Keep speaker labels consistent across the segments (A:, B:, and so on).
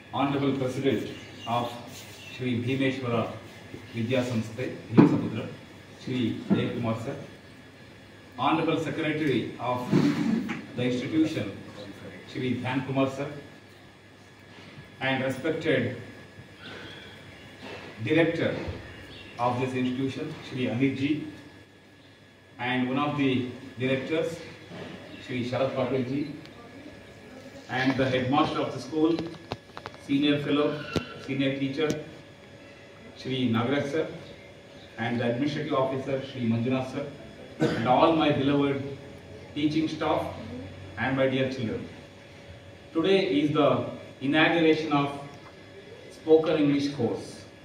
A: Honorable President of Shri Bhimeshwara Vidya Samsthe, Samudra, Shri Dev Kumar sir. Honorable Secretary of the institution, Shri Dhyan Kumar sir. And respected Director of this institution, Shri Amit ji. And one of the directors, Shri Sharad Patil ji. And the headmaster of the school, senior fellow, senior teacher, Shri Nagaraj sir, and the administrative officer, Shri Manjunath sir, and all my beloved teaching staff and my dear children. Today is the inauguration of spoken English course.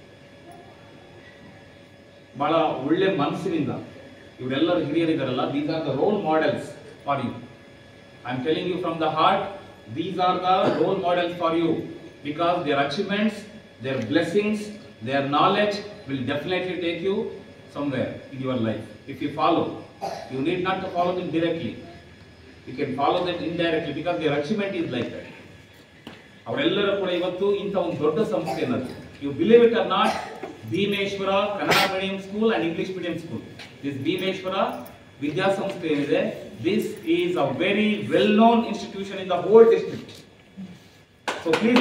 A: ಬಹಳ ಒಳ್ಳೆ ಮನಸ್ಸಿನಿಂದ ಇವರೆಲ್ಲರೂ ಹಿರಿಯರಿದ್ದಾರಲ್ಲ these are the role models for you I am telling you from the heart these are the role models for you because their achievements, their blessings, their knowledge will definitely take you somewhere in your life. If you follow, you need not to follow them directly. You can follow them indirectly because their achievement is like that. ಅವರೆಲ್ಲರೂ ಕೂಡ ಇವತ್ತು ಇಂಥ ಒಂದು ದೊಡ್ಡ ಸಂಸ್ಥೆ ಅನ್ನೋದು you believe it or not Bhimeshwara Kannada medium school and English medium school this Bhimeshwara ವಿದ್ಯಾಸಂಸ್ಥೆ ಏನಿದೆ this is a very well known institution in the whole district so please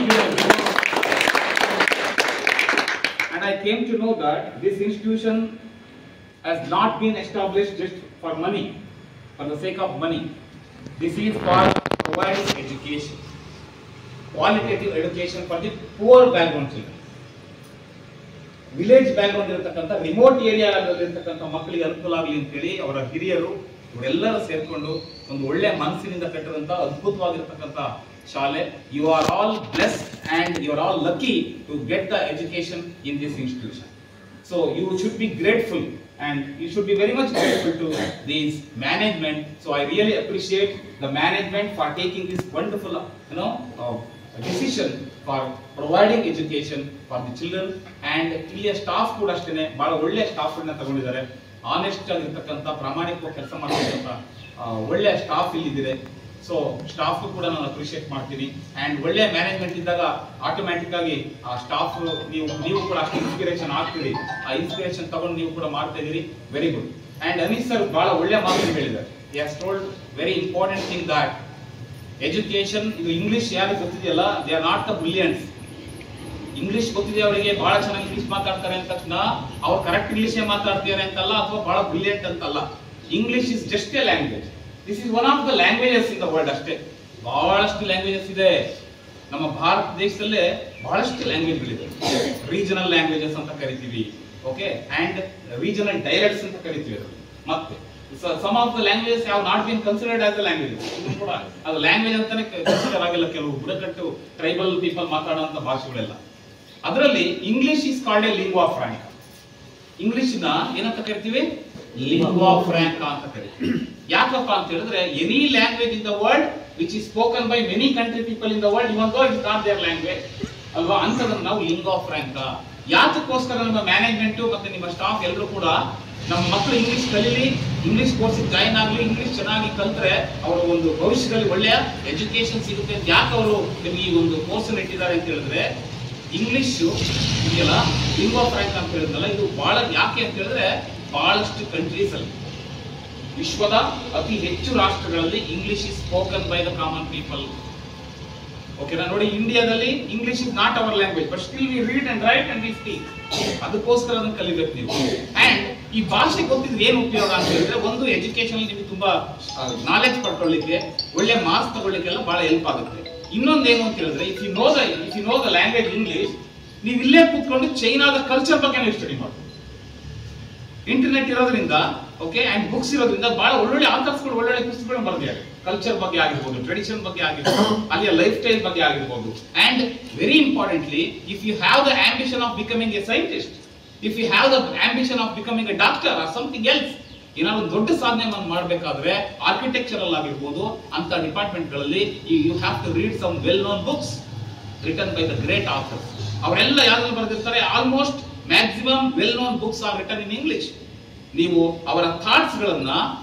A: and I came to know that this institution has not been established just for money, for the sake of money. This is for providing education, qualitative education for the poor background children. Village background ಇರತಕ್ಕಂಥ remote ಏರಿಯಾದಲ್ಲಿರ್ತಕ್ಕಂಥ ಮಕ್ಕಳಿಗೆ ಅನುಕೂಲ ಆಗಲಿ ಅಂತೇಳಿ ಅವರ ಹಿರಿಯರು ಇವರೆಲ್ಲರೂ ಸೇರ್ಕೊಂಡು ಒಂದು ಒಳ್ಳೆ ಮನಸ್ಸಿನಿಂದ ಕಟ್ಟಿದಂತ ಅದ್ಭುತವಾಗಿರ್ತಕ್ಕಂಥ ಶಾಲೆ you are all blessed and you are all lucky to get the education in this institution so you should be grateful and you should be very much grateful to these management. So I really appreciate the management for taking this wonderful, you know, uh, decision for providing education for the children and ಇಲ್ಲಿಯ staff ಕೂಡ ಅಷ್ಟೇ ಬಹಳ ಒಳ್ಳೆ staff ಅನ್ನ ತಗೊಂಡಿದ್ದಾರೆ honest ಆಗಿರ್ತಕ್ಕಂಥ ಪ್ರಾಮಾಣಿಕವಾಗಿ ಕೆಲಸ ಮಾಡ್ತಕ್ಕಂಥ ಆ, ಒಳ್ಳೆ ಸ್ಟಾಫ್ ಇಲ್ಲಿದೆ ಸೊ ಸ್ಟಾಫ್ ಕೂಡ ನಾನು ಅಪ್ರಿಷಿಯೇಟ್ ಮಾಡ್ತೀನಿ ಅಂಡ್ ಒಳ್ಳೆ ಮ್ಯಾನೇಜ್ಮೆಂಟ್ ಇದ್ದಾಗ ಆಟೋಮ್ಯಾಟಿಕ್ ಆಗಿ ಆ ಸ್ಟಾಫ್ ನೀವು ನೀವು ಕೂಡ ಅಷ್ಟು ಇನ್ಸ್ಪಿರೇಷನ್ ಆಗ್ತೀರಿ ಆ ಇನ್ಸ್ಪಿರೇಷನ್ ತಗೊಂಡು ನೀವು ಕೂಡ ಮಾಡ್ತಾ ಇದೀರಿ very good and Anees sir ಬಹಳ ಒಳ್ಳೆ ಮಾತು ಹೇಳಿದ್ದಾರೆ has told very important thing that education ಇದು ಇಂಗ್ಲಿಷ್ ಯಾರಿಗೆ ಗೊತ್ತಿದೆಯಲ್ಲ they are not the brilliance English ಗೊತ್ತಿದೆ ಅವರಿಗೆ ಬಹಳ ಚೆನ್ನಾಗಿ ಇಂಗ್ಲಿಷ್ ಮಾತಾಡ್ತಾರೆ ಅಂತ ತಕ್ಷಣ ಅವ್ರು ಕರೆಕ್ಟ್ ಇಂಗ್ಲಿಷ್ ಮಾತಾಡ್ತಿದ್ದಾರೆ ಅಂತಲ್ಲ ಅಥವಾ ಬಹಳ ಬ್ರಿಲಿಯಂಟ್ ಅಂತಲ್ಲ English is just a language this is one of the languages in the world ಅಷ್ಟೇ ಬಹಳಷ್ಟು ಲ್ಯಾಂಗ್ವೇಜಸ್ ಇದೆ ನಮ್ಮ ಭಾರತ ದೇಶದಲ್ಲೇ ಬಹಳಷ್ಟು ಲ್ಯಾಂಗ್ವೇಜ್ಗಳಿದೆ ರೀಜನಲ್ ಲ್ಯಾಂಗ್ವೇಜಸ್ ಅಂತ ಕರಿತೀವಿ ಓಕೆ ಅಂಡ್ ರೀಜನಲ್ ಡೈಲೆಕ್ಟ್ಸ್ ಅಂತ ಕರಿತೀವಿ ಅದು ಮತ್ತೆ ಸಮ್ ಆಫ್ ದ ಲ್ಯಾಂಗ್ವೇಜಸ್ ಯಾವ not been considered as the language ಕೂಡ ಅದು ಲ್ಯಾಂಗ್ವೇಜ್ ಅಂತಾನೆ ಕನ್ಸಿಡರ್ ಆಗಿಲ್ಲ ಕೆಲವು ಬುಡಕಟ್ಟು ಟ್ರೈಬಲ್ ಪೀಪಲ್ ಮಾತಾಡುವಂತ ಭಾಷೆಗಳೆಲ್ಲ ಅದರಲ್ಲಿ English is called a lingua franca English ನ ಏನಂತ ಕರಿತೀವಿ ಲಿಂಗ್ವಾ ಫ್ರಾಂಕ್ ಅಂತ ಕರಿತೀವಿ ಯಾಕಪ್ಪ ಅಂತ ಹೇಳಿದ್ರೆ any language in the world which is spoken by many country people in the world even go it not their language ಅಲ್ವಾ ಅಂತದನ್ನ ನಾವು ಲಿಂಗ್ವಾ ಫ್ರಾಂಕ್ ಯಾತಕ್ಕೋಸ್ಕರ ನಮ್ಮ ಮ್ಯಾನೇಜ್ಮೆಂಟ್ ಮತ್ತೆ ನಿಮ್ಮ ಸ್ಟಾಫ್ ಎಲ್ಲರೂ ಕೂಡ ನಮ್ಮ ಮಕ್ಕಳು ಇಂಗ್ಲಿಷ್ ಕಲೀಲಿ ಇಂಗ್ಲಿಷ್ ಕೋರ್ಸ್ ಜಾಯಿನ್ ಆಗಲಿ ಇಂಗ್ಲಿಷ್ ಚೆನ್ನಾಗಿ ಕಲ್ತ್ರೆ ಅವರ ಒಂದು ಭವಿಷ್ಯದಲ್ಲಿ ಒಳ್ಳೆಯ ಎಜುಕೇಶನ್ ಸಿಗುತ್ತೆ ಅಂತ ಯಾಕೆ ಅವರು ನಿಮಗೆ ಈ ಒಂದು ಕೋರ್ಸ್ ಇಟ್ಟಿದ್ದಾರೆ ಅಂತ ಹೇಳಿದ್ರೆ ಇಂಗ್ಲಿಷ್ ಇದೆಯಲ್ಲ ಲಿಂಗ್ವಾ ಫ್ರಾಂಕ್ ಅಂತ ಹೇಳಿದ್ನಲ್ಲ ಇದು ಬಹಳ ಯಾಕೆ ಅಂತ ಹೇಳಿದ್ರೆ ಬಹಳಷ್ಟು ಕಂಟ್ರೀಸ್ ಅಲ್ಲಿ ವಿಶ್ವದ ಅತಿ ಹೆಚ್ಚು ರಾಷ್ಟ್ರಗಳಲ್ಲಿ English is spoken by the common people ಓಕೆನಾ ನೋಡಿ ಇಂಡಿಯಾದಲ್ಲಿ English is not our language but still we read and write and we speak ಅದಕ್ಕೋಸ್ಕರ ಅದನ್ನ ಕಲಿಬೇಕು ನೀವು ಅಂಡ್ ಈ ಭಾಷೆ ಗೊತ್ತಿದ್ರೆ ಏನು ಉಪಯೋಗ ಅಂತ ಹೇಳಿದ್ರೆ ಒಂದು ಎಜುಕೇಶನ್ ನಿಮಗೆ ತುಂಬಾ ನಾಲೆಜ್ ಪಡ್ಕೊಳ್ಳಿಕ್ಕೆ ಒಳ್ಳೆ ಮಾರ್ಕ್ಸ್ ತಗೊಳ್ಳಿಕ್ಕೆಲ್ಲ ಬಹಳ ಹೆಲ್ಪ್ ಆಗುತ್ತೆ ಇನ್ನೊಂದೇನು ಅಂತ ಹೇಳಿದ್ರೆ if you know the if you know the language English ನೀವು ಇಲ್ಲೇ ಕೂತ್ಕೊಂಡು ಚೈನಾದ ಕಲ್ಚರ್ ಬಗ್ಗೆ ನೀವು ಸ್ಟಡಿ ಮಾಡಿ ಇಂಟರ್ನೆಟ್ ಇರೋದ್ರಿಂದ ಓಕೆ ಅಂಡ್ ಬುಕ್ಸ್ ಇರೋದ್ರಿಂದ ಬಹಳ ಒಳ್ಳೊಳ್ಳೆ ಆಥರ್ಸ್ಗಳು ಒಳ್ಳೊಳ್ಳೆ ಪುಸ್ತಕಗಳು ಬರೆದಿದ್ದಾರೆ ಕಲ್ಚರ್ ಬಗ್ಗೆ ಆಗಿರ್ಬೋದು ಟ್ರೆಡಿಷನ್ ಬಗ್ಗೆ ಆಗಿರ್ಬೋದು ಅಲ್ಲಿಯ ಲೈಫ್ ಸ್ಟೈಲ್ ಬಗ್ಗೆ ಆಗಿರ್ಬೋದು and very importantly if you have the ambition of becoming a scientist if you have the ambition of becoming a doctor or something else ಏನಾದ್ರು ಒಂದು ದೊಡ್ಡ ಸಾಧನೆ ಮಾಡಬೇಕಾದ್ರೆ ಆರ್ಕಿಟೆಕ್ಚರಲ್ ಆಗಿರ್ಬೋದು ಅಂತ ಡಿಪಾರ್ಟ್ಮೆಂಟ್ ಗಳಲ್ಲಿ you have to read some well known books written by the great authors ಅವರೆಲ್ಲ ಯಾವ್ದ್ರಲ್ಲಿ ಬರೆದಿರ್ತಾರೆ almost maximum well known books are written in English ನೀವು ಅವರ ಥಾಟ್ಸ್ ಗಳನ್ನ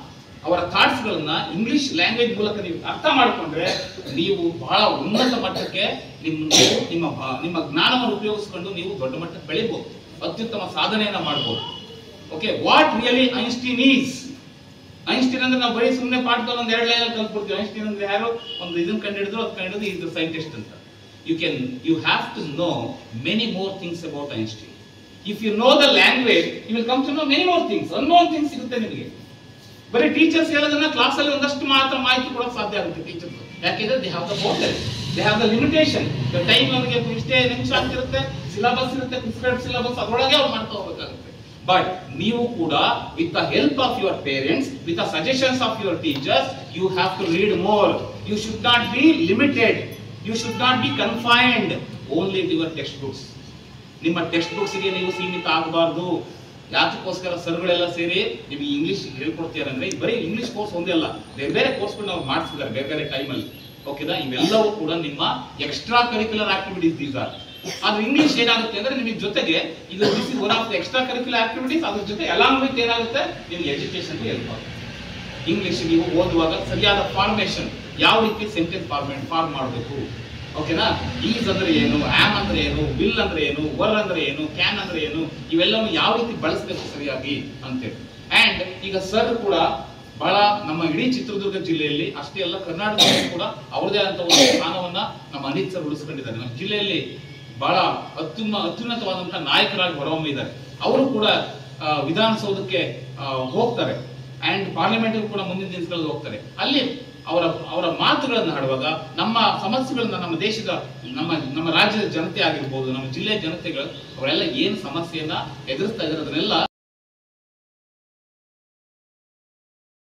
A: ಅವರ ಥಾಟ್ಸ್ ಗಳನ್ನ ಇಂಗ್ಲಿಷ್ ಲ್ಯಾಂಗ್ವೇಜ್ ಮೂಲಕ ನೀವು ಅರ್ಥ ಮಾಡ್ಕೊಂಡ್ರೆ ನೀವು ಬಹಳ ಉನ್ನತ ಮಟ್ಟಕ್ಕೆ ನಿಮ್ಮ ನೀವು ನಿಮ್ಮ ಭಾ- ನಿಮ್ಮ ಜ್ಞಾನವನ್ನು ಉಪಯೋಗಿಸ್ಕೊಂಡು ನೀವು ದೊಡ್ಡ ಮಟ್ಟಕ್ಕೆ ಬೆಳಿಬಹುದು ಅತ್ಯುತ್ತಮ ಸಾಧನೆಯನ್ನ ಮಾಡಬಹುದು okay what really Einstein is Einstein ಅಂದ್ರೆ ನಾವು ಬರೀ ಸುಮ್ಮನೆ ಪಾಠದಲ್ಲಿ ಒಂದು ಎರಡು ಲೈನ್ ಕಲ್ತ್ಬಿಡ್ತೀವಿ ಐನ್ಸ್ಟೀನ್ ಅಂದ್ರೆ ಯಾರು ಒಂದು ಇದನ್ನ ಕಂಡಿಡಿದ್ರು ಅದು ಕಂಡಿಡಿದು ಇದು ಸೈಂಟಿಸ್ಟ್ ಅಂತ you can you have to know many more things about Einstein if you know the language you will come to know many more things unknown things ಸಿಗುತ್ತೆ ನಿಮಗೆ ಬರೀ ಟೀಚರ್ಸ್ ಹೇಳೋದನ್ನ ಕ್ಲಾಸಲ್ಲಿ ಒಂದಷ್ಟು ಮಾತ್ರ ಮಾಹಿತಿ ಕೊಡೋಕೆ ಸಾಧ್ಯ ಆಗುತ್ತೆ ಟೀಚರ್ಸ್ ಯಾಕೆಂದ್ರೆ they have the border they have the limitation time ನಮಗೆ ಇಷ್ಟೇ ನಿಮಿಷ ಆಗ್ತಿರುತ್ತೆ ಸಿಲೆಬಸ್ ಇರುತ್ತೆ ಪ್ರಿಸ್ಕ್ರೈಬ್ ಸಿಲೆಬಸ್ ಅದರೊಳಗೆ ಅವ್ರು ಮಾಡ್ತಾ ಹೋಗ್ಬೇಕಾಗುತ್ತೆ ಬಟ್ ನೀವು ಕೂಡ with the help of your parents with the suggestions of your teachers you have to read more you should not be limited you should not be confined only your text books ನಿಮ್ಮ text ಬುಕ್ಸ್ಗೆ ನೀವು ಸೀಮಿತ ಆಗಬಾರ್ದು ಯಾತಕ್ಕೋಸ್ಕರ ಸರ್ಗಳೆಲ್ಲ ಸೇರಿ ನಿಮಗೆ English ಹೇಳ್ಕೊಡ್ತೀರ ಅಂದ್ರೆ ಇದು ಬರೀ ಇಂಗ್ಲಿಷ್ ಕೋರ್ಸ್ ಒಂದೇ ಅಲ್ಲ ಬೇರೆ ಬೇರೆ ಕೋರ್ಸ್ಗಳು ನಾವು ಮಾಡಿಸಿದ್ದಾರೆ ಬೇರೆ ಬೇರೆ ಟೈಮಲ್ಲಿ ಓಕೆನಾ ಇವೆಲ್ಲವೂ ಕೂಡ ನಿಮ್ಮ extra curricular activities these are ಆದ್ರೆ ಇಂಗ್ಲಿಷ್ ಏನಾಗುತ್ತೆ ಅಂದ್ರೆ ನಿಮಗೆ ಜೊತೆಗೆ ಇದು this is one of the extra curricular activities ಅದ್ರ ಜೊತೆ ಅಲಾಂಗ್ ವಿತ್ ಏನಾಗುತ್ತೆ ನಿಮ್ಗೆ ಎಜುಕೇಶನ್ ಹೆಲ್ಪ್ ಆಗುತ್ತೆ ಇಂಗ್ಲಿಷ್ ನೀವು ಓದುವಾಗ ಸರಿಯಾದ ಫಾರ್ಮೇಶನ್ ಯಾವ ರೀತಿ ಸೆಂಟೆನ್ಸ್ ಫಾರ್ಮೇಟ್ ಫಾರ್ಮ್ ಮಾಡಬೇಕು ಓಕೆನಾ ಈಸ್ ಅಂದ್ರೆ ಏನು ಆಮ್ ಅಂದ್ರೆ ಏನು ವಿಲ್ ಅಂದ್ರೆ ಏನು ವರ್ ಅಂದ್ರೆ ಏನು ಕ್ಯಾನ್ ಅಂದ್ರೆ ಏನು ಇವೆಲ್ಲವನ್ನು ಯಾವ ರೀತಿ ಬಳಸಬೇಕು ಸರಿಯಾಗಿ ಅಂತೇಳಿ ಅಂಡ್ ಈಗ ಸರ್ ಕೂಡ ಬಹಳ ನಮ್ಮ ಇಡೀ ಚಿತ್ರದುರ್ಗ ಜಿಲ್ಲೆಯಲ್ಲಿ ಅಷ್ಟೇ ಅಲ್ಲ ಕರ್ನಾಟಕದಲ್ಲಿ ಕೂಡ ಅವರದೇ ಆದಂತ ಒಂದು ಸ್ಥಾನವನ್ನ ನಮ್ಮ ಅನಿತ್ ಸರ್ ಉಳಿಸ್ಕೊಂಡಿದ್ದಾರೆ ನಮ್ಮ ಜಿಲ್ಲೆಯಲ್ಲಿ ಬಹಳ ಅತ್ಯುಮ ಅತ್ಯುನ್ನತವಾದಂತಹ ನಾಯಕರಾಗಿ ಹೊರಹೊಮ್ಮಿದ್ದಾರೆ ಅವರು ಕೂಡ ಆ, ವಿಧಾನಸೌಧಕ್ಕೆ ಆ, ಹೋಗ್ತಾರೆ ಅಂಡ್ ಪಾರ್ಲಿಮೆಂಟ್ ಕೂಡ ಮುಂದಿನ ದಿನಗಳಲ್ಲಿ ಹೋಗ್ತಾರೆ ಅಲ್ಲಿ ಅವರ ಅವರ ಮಾತುಗಳನ್ನು ಆಡುವಾಗ ನಮ್ಮ ಸಮಸ್ಯೆಗಳನ್ನ ನಮ್ಮ ದೇಶದ ನಮ್ಮ ನಮ್ಮ ರಾಜ್ಯದ ಜನತೆ ಆಗಿರ್ಬೋದು ನಮ್ಮ ಜಿಲ್ಲೆಯ ಜನತೆಗಳು ಅವರೆಲ್ಲ ಏನು ಸಮಸ್ಯೆಯನ್ನ ಎದುರಿಸ್ತಾ ಇದ್ದಾರೆ ಅದನ್ನೆಲ್ಲ